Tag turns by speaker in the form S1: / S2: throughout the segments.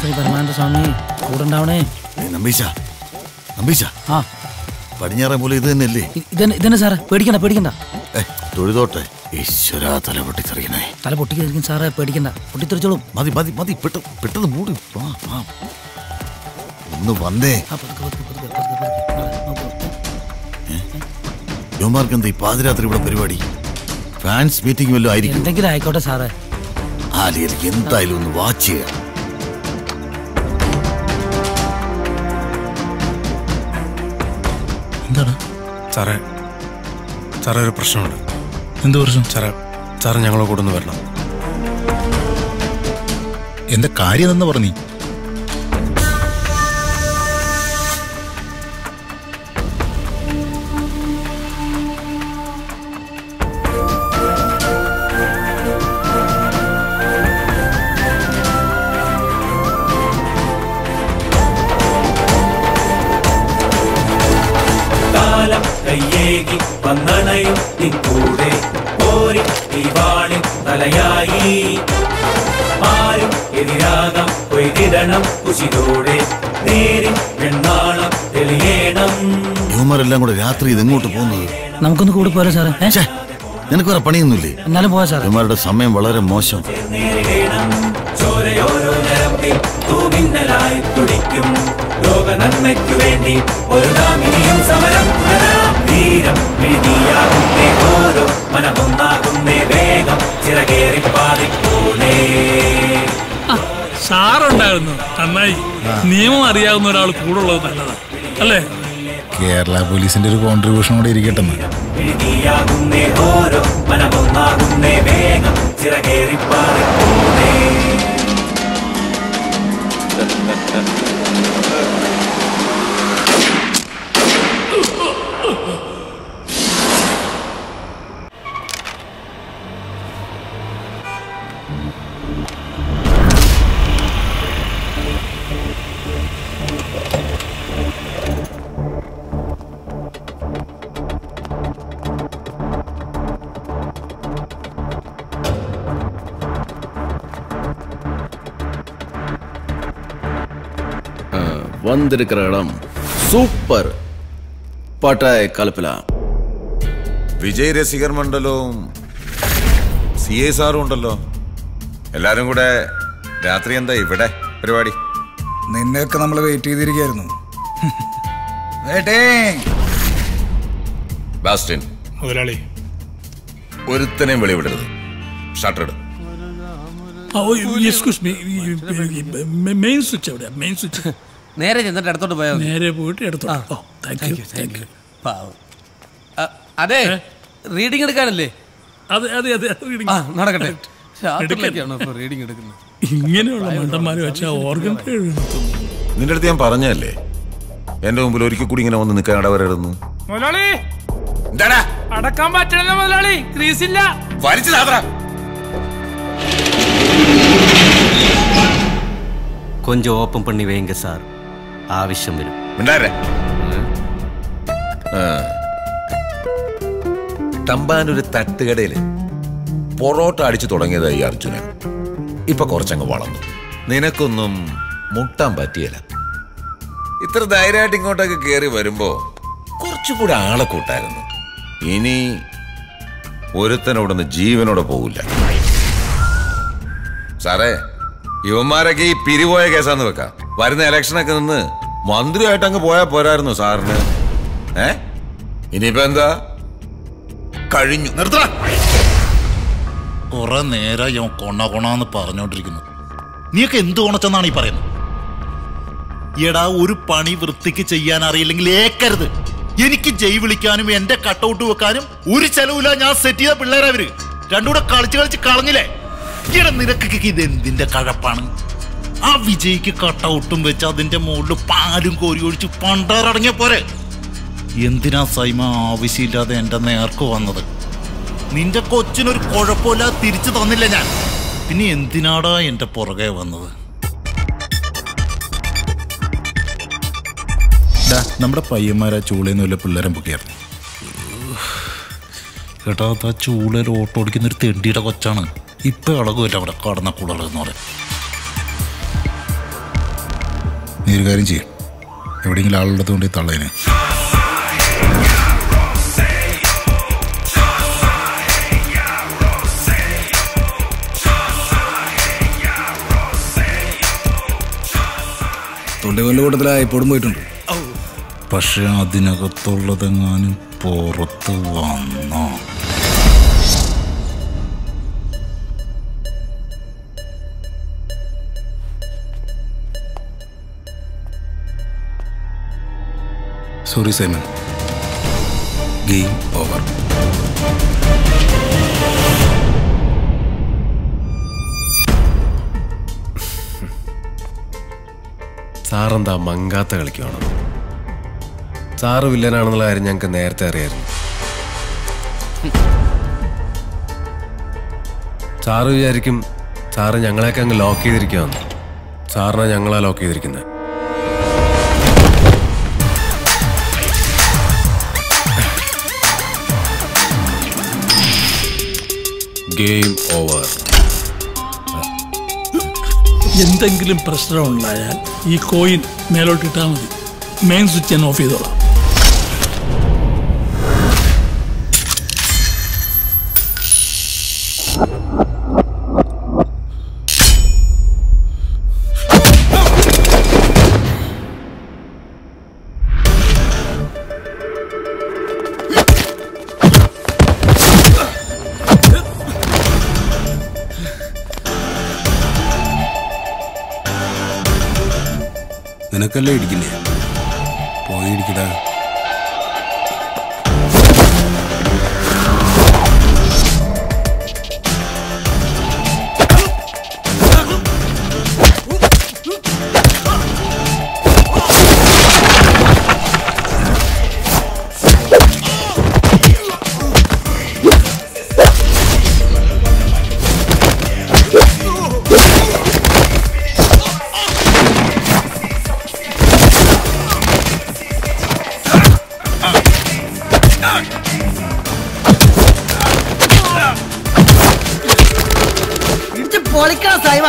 S1: ശ്രീ പരമാനന്ദ സ്വാമി കൂടെ ഉണ്ടാവണേ
S2: ഏയ് നമ്പീശ നമ്പീശ
S1: ആ
S2: പടിഞ്ഞാറേ പോലെ ഇത് തന്നെയല്ലേ
S1: ഇ- ഇതന്നെ ഇതന്നെ സാറേ പേടിക്കണ്ട പേടിക്കണ്ട
S2: ഏ തൊഴുതോട്ടെ ഈശ്വര തല പൊട്ടിത്തെറിക്കണേ
S1: തല പൊട്ടിക്കരിക്കും സാറേ പേടിക്കണ്ട പൊട്ടിത്തെറിച്ചോളും
S2: മതി മതി മതി പെട്ടെന്ന് പെട്ടെന്ന് മൂടി വാ വാ ഒന്ന് വന്നേ
S1: ആ പതുക്കെ പതുക്കെ പതുക്കെ പതുക്കെ പതുക്കെ ആ, നോക്കൂ.
S2: യുവമാർക്ക് എന്താ ഈ പാതിരാത്രി ഇവിടെ പരിപാടി ഫാൻസ് മീറ്റിംഗ് വല്ലതും ആയിരിക്കും
S1: എന്തെങ്കിലും ആയിക്കോട്ടെ സാറേ
S2: ആ ലീലയ്ക്ക് എന്തായാലും ഒന്ന് വാച്ച് ചെയ്യാം
S3: എന്താണ്
S4: സാറേ സാറേ ഒരു പ്രശ്നമുണ്ട്
S3: എന്ത് പ്രശ്നം
S4: സാറേ സാറ് ഞങ്ങളെ കൂടെ ഒന്ന് വരണം
S3: എന്താ കാര്യം എന്ന് പറഞ്ഞു
S5: കാലം കയ്യേകി വന്നണയും നിൻകൂടെ പോരി തീവാളിൻ തലയായി ആരും എതിരാകാം കൊയ്തിടണം കുശിതോടെ നേരിൻ വെണ്ണാളം തെളിയേണം
S2: യുവമാരെല്ലാം കൂടെ രാത്രി ഇത് എങ്ങോട്ട് പോകുന്നത്
S1: നമുക്കൊന്ന് കൂടെ പോരാ സാറേ ഏ?
S2: ഛേ, നിനക്ക് വേറെ പണിയൊന്നുമില്ലേ
S1: എന്നാലും പോവാ സാറേ
S2: യുവമാരുടെ സമയം വളരെ മോശം
S5: നേരിടേണം ചോരയോരോ ഞരമ്പിൽ തൂമിന്നലായി തുടിക്കും ലോക നന്മയ്ക്കു വേണ്ടി ഒരു നാമിനിയും സമരം തുടരാം വീരം എഴുതിയാകുന്നേ ഓരോ മനമൊന്നാകുന്നേ വേഗം ചിറകേറി പാതിപ്പോലേ
S6: സാറുണ്ടായിരുന്നു നന്നായി നിയമം അറിയാവുന്ന ഒരാൾ കൂടെ ഉള്ളത് നല്ലതാണ് അല്ലേ
S3: കേരള പോലീസിന്റെ ഒരു കോൺട്രിബ്യൂഷൻ കൂടെ ഇരിക്കട്ടെ എന്ന്.
S5: എഴുതിയാകുന്നേ ഓരോ മനമൊന്നാകുന്നേ വേഗം ചിറകേറി പാതിപ്പോലേ
S7: வந்திருக்கிற இடம் சூப்பர் பட்டாய் கலப்பலாம்
S8: വിജയ് രസികർ മണ്ഡലവും സി എ സാറും ഉണ്ടല്ലോ എല്ലാരും കൂടെ രാത്രി എന്താ ഇവിടെ പരിപാടി
S9: നിന്നെയൊക്കെ നമ്മൾ വെയിറ്റ് ചെയ്തിരിക്കായിരുന്നു
S8: ബാസ്റ്റിൻ
S6: മുതലാളി
S8: ഒരുത്തനെയും വെളിവിടരുത് ഷട്ടർ ഇടും
S6: എക്സ്ക്യൂസ് മീ മെയിൻ സ്വിച്ച് എവിടെയാ മെയിൻ സ്വിച്ച്
S10: നേരെ ചെന്നിട്ട് അടുത്തോട്ട് പോയാൽ മതി
S6: നേരെ പോയിട്ട് എടുത്തോ താങ്ക് യു താങ്ക് യു
S10: പാവം. അ, അതെ റീഡിംഗ് എടുക്കാനല്ലേ
S6: അതെ അതെ അതെ reading.
S10: ആ നടക്കട്ടെ
S6: Correct.
S10: രാത്രിയിലൊക്കെയാണോ ഇപ്പൊ റീഡിംഗ് എടുക്കുന്നത്
S6: ഇങ്ങനെയുള്ള മണ്ടന്മാര് വെച്ചാൽ ഓർഗൻ
S8: നിന്റെ അടുത്ത് ഞാൻ പറഞ്ഞല്ലേ എന്റെ മുമ്പിൽ ഒരിക്കൽ കൂടി ഇങ്ങനെ വന്ന് നിൽക്കാൻ ഇടവരരുന്നു
S6: മുതലാളി
S8: എന്താടാ
S6: അടക്കാൻ പറ്റണല്ലോ മുതലാളി ക്രീസില്ല
S8: വലിച്ചു സാത്ര
S11: கொஞ்சம் ஓப்பன் பண்ணி வைங்க சார் ஆവശ്യം വരും
S8: മിണ്ടാരെ തമ്പാനൊരു തട്ടുകടയില് പൊറോട്ട അടിച്ചു തുടങ്ങിയതായി ഈ അർജുനൻ ഇപ്പൊ കുറച്ചങ്ങ് വളർന്നു നിനക്കൊന്നും മുട്ടാൻ പറ്റിയല്ല ഇത്ര ധൈര്യമായിട്ട് ഇങ്ങോട്ടൊക്കെ കയറി വരുമ്പോ കുറച്ചുകൂടെ ആളെ കൂട്ടായിരുന്നു ഇനി ഒരുത്തനോടൊന്ന് ജീവനോടെ പോവില്ല സാറേ യുവന്മാരൊക്കെ ഈ പിരിപോയ കേസാന്ന് വെക്കാം വരുന്ന ഇലക്ഷനൊക്കെ നിന്ന് മന്ത്രിയായിട്ട് അങ്ങ് പോയാ പോരായിരുന്നു സാറിന് ഏ ഇനിയിപ്പോ എന്താ കഴിഞ്ഞു നിർത്തണ
S3: കുറെ നേരം ഞാൻ കൊണ കൊണാന്ന് പറഞ്ഞോണ്ടിരിക്കുന്നു നീയൊക്കെ എന്ത് കൊണച്ചെന്നാണ് ഈ പറയുന്നത് എടാ ഒരു പണി വൃത്തിക്ക് ചെയ്യാൻ അറിയില്ലെങ്കിൽ ഏക്കരുത് എനിക്ക് ജയ് വിളിക്കാനും എന്റെ കട്ടൗട്ട് വെക്കാനും ഒരു ചെലവില്ല ഞാൻ സെറ്റ് ചെയ്ത പിള്ളേരവര് രണ്ടുകൂടെ കളിച്ച് കളിച്ച് കളഞ്ഞില്ലേ എടാ നിനക്കൊക്കെ ഇത് എന്തിന്റെ കഴപ്പാണ് ആ വിജയ്ക്ക് കട്ടൗട്ടും വെച്ച് അതിന്റെ മുകളിൽ പാലും കോരി ഒഴിച്ച് പണ്ടാറടങ്ങിയ പോരെ എന്തിനാ സൈമ ആവശ്യമില്ലാതെ എന്റെ നേർക്ക് വന്നത് നിന്റെ കൊച്ചിനൊരു കുഴപ്പമില്ലാതെ തിരിച്ചു തന്നില്ല ഞാൻ പിന്നെ എന്തിനാടാ എന്റെ പുറകെ വന്നത് ഡാ, നമ്മുടെ പയ്യന്മാരാ ചൂളേന്ന് വല്ല പിള്ളേരെ പൊക്കിയായിരുന്നു കേട്ടോ ആ ചൂളയിൽ ഓട്ടോ ഓടിക്കുന്ന ഒരു തെണ്ടിയുടെ കൊച്ചാണ് ഇപ്പൊ ഇളകുമല്ല അവിടെ കടന്ന കുളകൾ എന്ന് പറയും നീ ഒരു കാര്യം ചെയ്യും എവിടെയെങ്കിലും ആളുള്ളത് കൊണ്ട് തള്ളേനെ
S9: തൊണ്ടികൊല്ല കൂട്ടത്തിലായി പൊടും പോയിട്ടുണ്ട്
S3: പക്ഷെ അതിനകത്തുള്ളതെങ്ങാനും പുറത്ത് വന്നോ
S9: സോറി സൈമൺ ഗെയിം ഓവർ
S4: സാറെന്താ മങ്കാത്ത കളിക്കുവാണോ സാറ് വില്ലനാണെന്നുള്ള കാര്യം ഞങ്ങൾക്ക് നേരത്തെ അറിയായിരുന്നു സാറ് വിചാരിക്കും സാറ് ഞങ്ങളെയൊക്കെ അങ്ങ് ലോക്ക് ചെയ്തിരിക്കുവാന്ന് സാറിനെ ഞങ്ങളാ ലോക്ക് ചെയ്തിരിക്കുന്നത് ഗെയിം ഓവർ
S6: എന്തെങ്കിലും പ്രശ്നം ഉണ്ടായാൽ ഈ കോയിൻ മേലോട്ടിട്ടാൽ മതി മെയിൻ സ്വിച്ച് ഞാൻ ഓഫ് ചെയ്തോളാം
S9: നിനക്കല്ലേ ഇടിക്കില്ലേ പോയി ഇടിക്കടാ
S12: ഇടിച്ച് പൊളിക്കണം സൈമ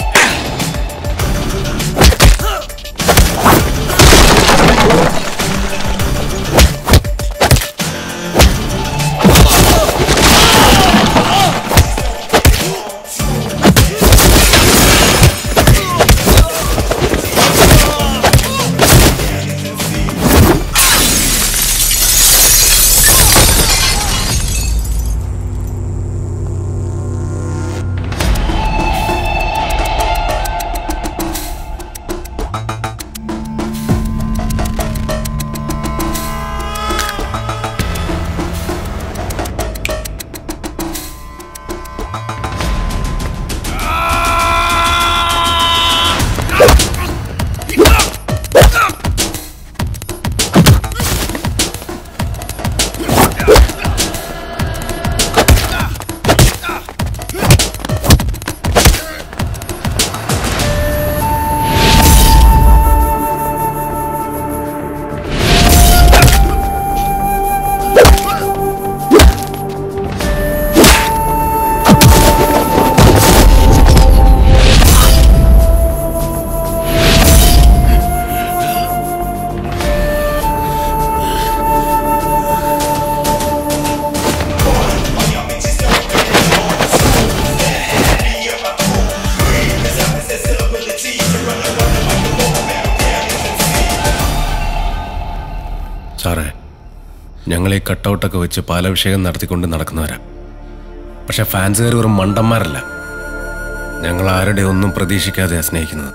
S4: സാറേ ഞങ്ങൾ ഈ കട്ടൗട്ടൊക്കെ വെച്ച് പാലഭിഷേകം നടത്തിക്കൊണ്ട് നടക്കുന്നവരാ പക്ഷെ ഫാൻസുകാർ വെറും മണ്ടന്മാരല്ല ഞങ്ങൾ ആരുടെ ഒന്നും പ്രതീക്ഷിക്കാതെയാ സ്നേഹിക്കുന്നത്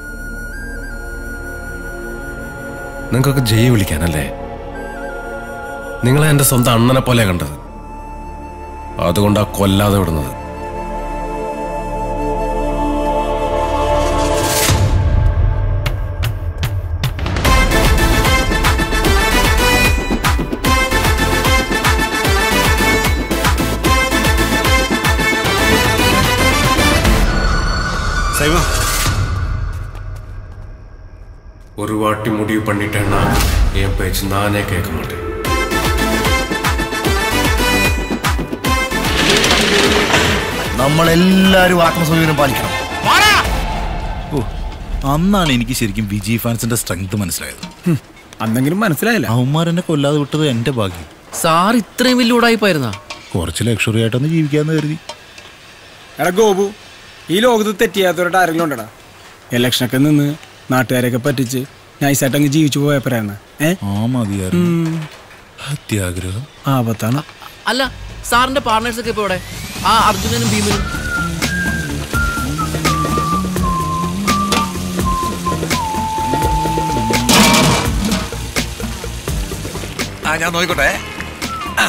S4: നിങ്ങൾക്കൊക്കെ ജയ് വിളിക്കാനല്ലേ നിങ്ങളെ എൻ്റെ സ്വന്തം അണ്ണനെ പോലെ കണ്ടത് അതുകൊണ്ടാ കൊല്ലാതെ വിടുന്നത്
S9: സൈമ
S4: ஒரு வாட்டி முடிவு பண்ணிட்டேன்னா என் பேச்சு நானே கேட்க மாட்டேன்
S13: നമ്മളെല്ലാരും ആത്മസംയമനം പാലിക്കണം ഓ
S3: അന്നാണ് എനിക്ക് ശരിക്കും വിജയ് ഫാൻസിന്റെ സ്ട്രെങ്ത് മനസ്സിലായത്
S9: അന്നെങ്കിലും മനസ്സിലായില്ല
S3: അവന്മാരെന്നെ കൊല്ലാതെ വിട്ടത് എന്റെ ഭാഗ്യം
S10: സാർ ഇത്രയും വലിയ ഉടായിപ്പായിരുന്നാ
S3: കുറച്ച് ലക്ഷറി ആയിട്ടൊന്ന് ജീവിക്കാന്ന് കരുതി
S9: എടാ ഗോപു ഈ ലോകത്ത് തെറ്റിയാത്തവരുടെ ആരെങ്കിലും ഉണ്ടടാ ഇലക്ഷനൊക്കെ നിന്ന് നാട്ടുകാരെയൊക്കെ പറ്റിച്ച് നൈസായിട്ട് അങ്ങ് ജീവിച്ചു പോയപ്പോഴാണ് ഏ
S3: ആ മതിയായിരുന്നു അത്യാഗ്രഹം
S9: ആപത്താണ്
S10: അല്ല സാറിന്റെ പാർട്ട്നേഴ്സ് ഒക്കെ ഇപ്പൊ ഇവിടെ ആ അർജുനനും ഭീമനും
S8: ആ ഞാൻ നോക്കിക്കോട്ടെ ആ.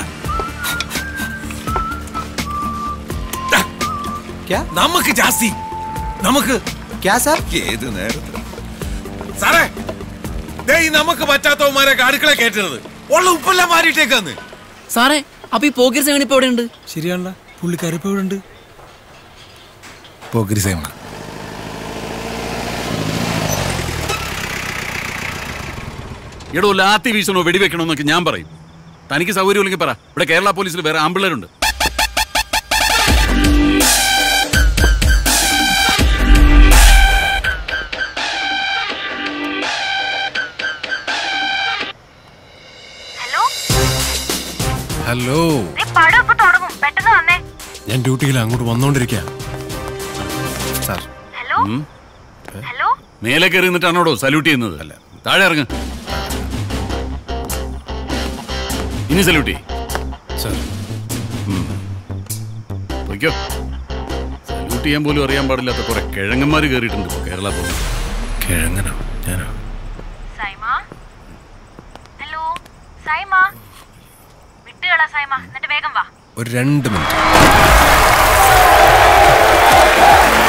S8: ദാ, നമുക്ക് ജാസ്തി നമുക്ക് ഏത് നേരത്ത് സാറേ ദേ ഈ നമുക്ക് പറ്റാത്തവന്മാരൊക്കെ അടുക്കള കയറ്റുന്നത് ഉള്ള ഉപ്പെല്ലാം മാറിയിട്ടേക്കാന്ന്
S10: സാറേ അപ്പൊ ഈ പോക്കീർ സെവൻ ഇപ്പൊ എവിടെയുണ്ട്
S9: ശരിയാണല്ലോ പുള്ളിക്കാരി ഇപ്പൊ ഇവിടെ ഉണ്ട്
S3: പോക്കരി സേമ
S2: എടോ ലാത്തി വീശണോ വെടിവെക്കണോന്നൊക്കെ ഞാൻ പറയും തനിക്ക് സൗകര്യമില്ലെങ്കിൽ പറ ഇവിടെ കേരള പോലീസിൽ വേറെ ആമ്പിള്ളേരുണ്ട്
S4: ഹലോ
S13: പടം ഇപ്പൊ തുടങ്ങും പെട്ടെന്ന് വന്നേ
S4: ഞാൻ ഡ്യൂട്ടിയിൽ അങ്ങോട്ട് വന്നോണ്ടിരിക്കുക സാർ
S13: ഹലോ
S2: ഉം.
S13: ഹലോ
S2: മേലെ കയറി നിന്നിട്ടാണോടോ സല്യൂട്ട് ചെയ്യുന്നത് അല്ല താഴെ ഇറങ്ങ് ഇനി സല്യൂട്ട് ചെയ്യ്
S4: സാർ
S2: പൊയ്ക്കോ സല്യൂട്ട് ചെയ്യാൻ പോലും അറിയാൻ പാടില്ലാത്ത കുറെ കിഴങ്ങന്മാർ കയറിയിട്ടുണ്ട് ഇപ്പൊ കേരള പോലീസ്
S4: കിഴങ്ങനോ ഞാനോ
S13: സൈമ ഹലോ സൈമ വിട്ടുകളാ സൈമ എന്നിട്ട് വേഗം വാ
S4: ഒരു രണ്ട് മിനിറ്റ്